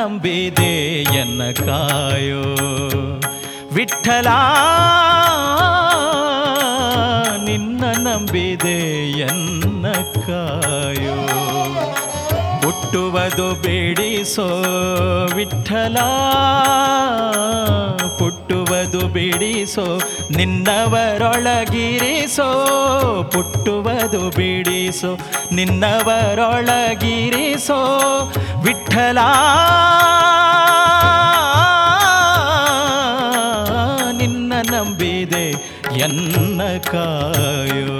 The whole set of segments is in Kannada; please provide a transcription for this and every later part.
ನಂಬಿದೆ ಎನ್ನ ಕಾಯೋ ವಿಠಲ ನಿನ್ನ ನಂಬಿದೆ ಎನ್ನ ಕಾಯೋ ಹುಟ್ಟುವುದು ಬೇಡಿಸೋ ವಿಠಲ ಪುಟ್ಟುವುದು ಬಿಡಿಸೋ ನಿನ್ನವರೊಳಗಿರಿಸೋ ಪುಟ್ಟುವುದು ಬಿಡಿಸೋ ನಿನ್ನವರೊಳಗಿರಿಸೋ ವಿಠಲ ನಿನ್ನ ನಂಬಿದೆ ಎನ್ನ ಕಾಯೋ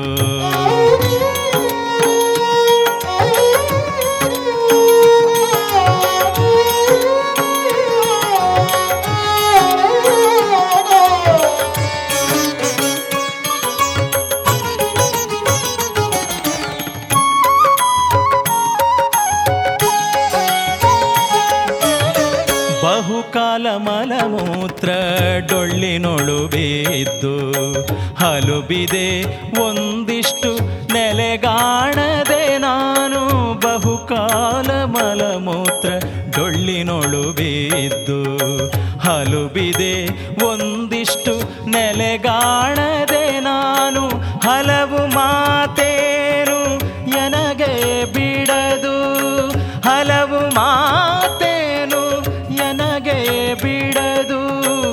ಬಹುಕಾಲ ಮಲಮೂತ್ರ ಡೊಳ್ಳಿನೊಳು ಬಿದ್ದು ಹಲುಬಿದೆ ಒಂದಿಷ್ಟು ನೆಲೆಗಾಣದೆ ನಾನು ಬಹುಕಾಲ ಮಲಮೂತ್ರ ಡೊಳ್ಳಿನೊಳು ಬಿದ್ದು ಹಲುಬಿದೆ ಒಂದಿಷ್ಟು ನೆಲೆಗಾಣದೆ ನಾನು ಹಲವು ಮಾತೇನು ಎನಗೆ ಬಿಡದು ಹಲವು ಮಾತೇನು ಎನಗೆ ಬಿಡದು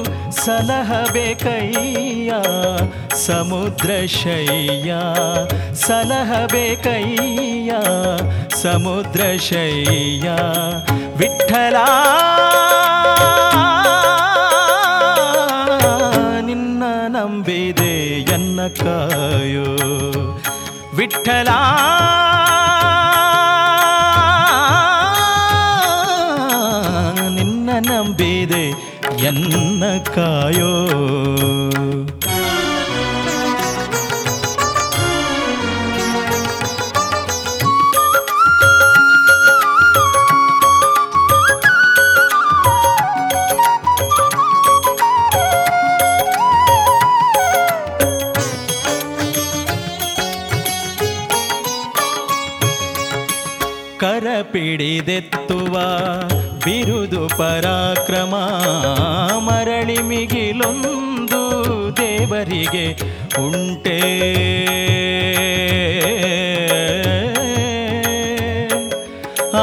ಸಲಹಬೇಕಯ್ಯ ಸಮುದ್ರ ಶಯ್ಯ ಸಲಹಬೇಕಯ್ಯ ಸಮುದ್ರ ಶಯ್ಯ ವಿಠಲ ನಿನ್ನ ನಂಬಿದೆ ಎನ್ನ ಕಾಯೋ ವಿಠಲ ನಿನ್ನ ನಂಬಿದೆ ಎನ್ನ ಕಾಯೋ ಕರ ಪಿಡಿದೆತ್ತುವ ಬಿರುದು ಪರಾಕ್ರಮ ಮರಳಿ ಮಿಗಿಲೊಂದು ದೇವರಿಗೆ ಉಂಟೆ ಆ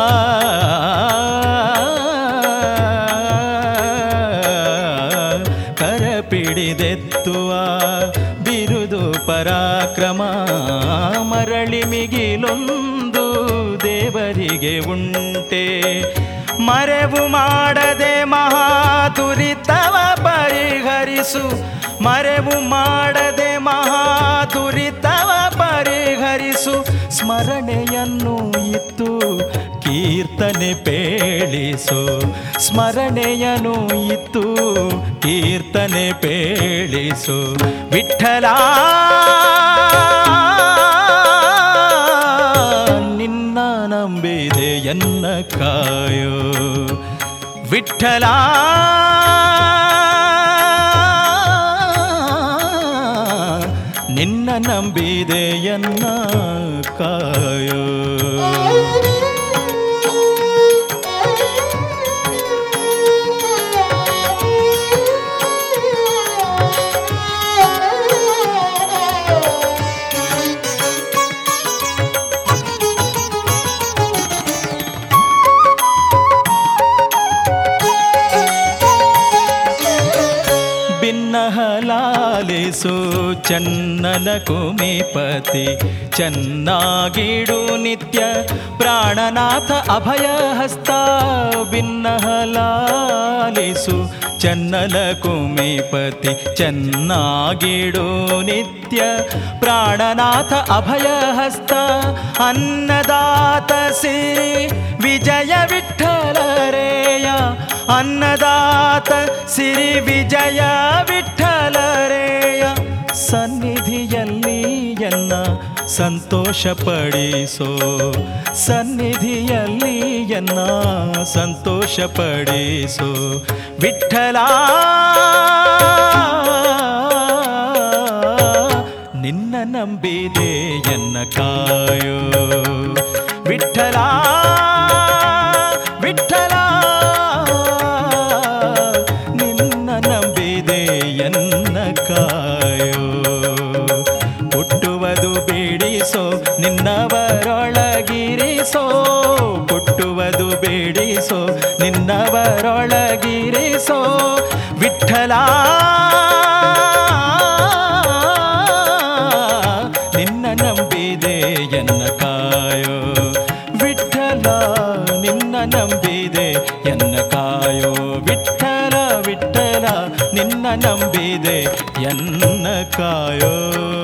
ಕರ ಪಿಡಿದೆತ್ತುವ ಬಿರುದು ಪರಾಕ್ರಮ ಮರಳಿ ಮಿಗಿಲೊಂದು ದೇವರಿಗೆ ಉಂಟೆ ಮರೆವು ಮಾಡದೆ ಮಹಾ ದುರಿತವ ಪರಿಹರಿಸು ಮರೆವು ಮಾಡದೆ ಮಹಾ ದುರಿತವ ಪರಿಹರಿಸು ಸ್ಮರಣೆಯನ್ನು ಇತ್ತು ಕೀರ್ತನೆ ಪೇಳಿಸು ಸ್ಮರಣೆಯನು ಇತ್ತು ಕೀರ್ತನೆ ಪೇಳಿಸು ವಿಠಲ ನಿನ್ನ ನಂಬಿದೆ ಎನ್ನ ಕಾಯೋ ವಿಠಲ ನಿನ್ನ ನಂಬಿದೆ ಎನ್ನ ಕಾಯೋ ಭಿನ್ನಹಲಾಲಿಸು ಚನ್ನನ ಕುಮಿಪತಿ ಚೆನ್ನಾಗಿಡು ನಿತ್ಯ ಪ್ರಾಣನಾಥ ಅಭಯ ಹಸ್ತ ಭಿನ್ನಹಲಾಲಿಸು ಚನ್ನಲ ಕುಮಿಪತಿ ಚೆನ್ನಾಗಿಡು ನಿತ್ಯ ಪ್ರಾಣನಾಥ ಅಭಯ ಹಸ್ತ ಅನ್ನದಾತ ಸಿರಿ ವಿಜಯ ವಿಠಲರೇಯ ಅನ್ನದಾತ ಸಿರಿ ವಿಜಯ ವಿಠಲರೇಯ ಸನ್ನಿಧಿಯಲ್ಲಿ ಎನ್ನ ಸಂತೋಷ ಪಡಿಸೋ ಸನ್ನಿಧಿಯಲ್ಲಿ ಎನ್ನ ಸಂತೋಷ ಪಡಿಸೋ ವಿಠಲ ನಿನ್ನ ನಂಬಿದೆ ಎನ್ನ ಕಾಯೋ ವಿಠಲ ವಿಠಲ ನಂಬಿದೆ ಎನ್ನ ಕಾಯೋ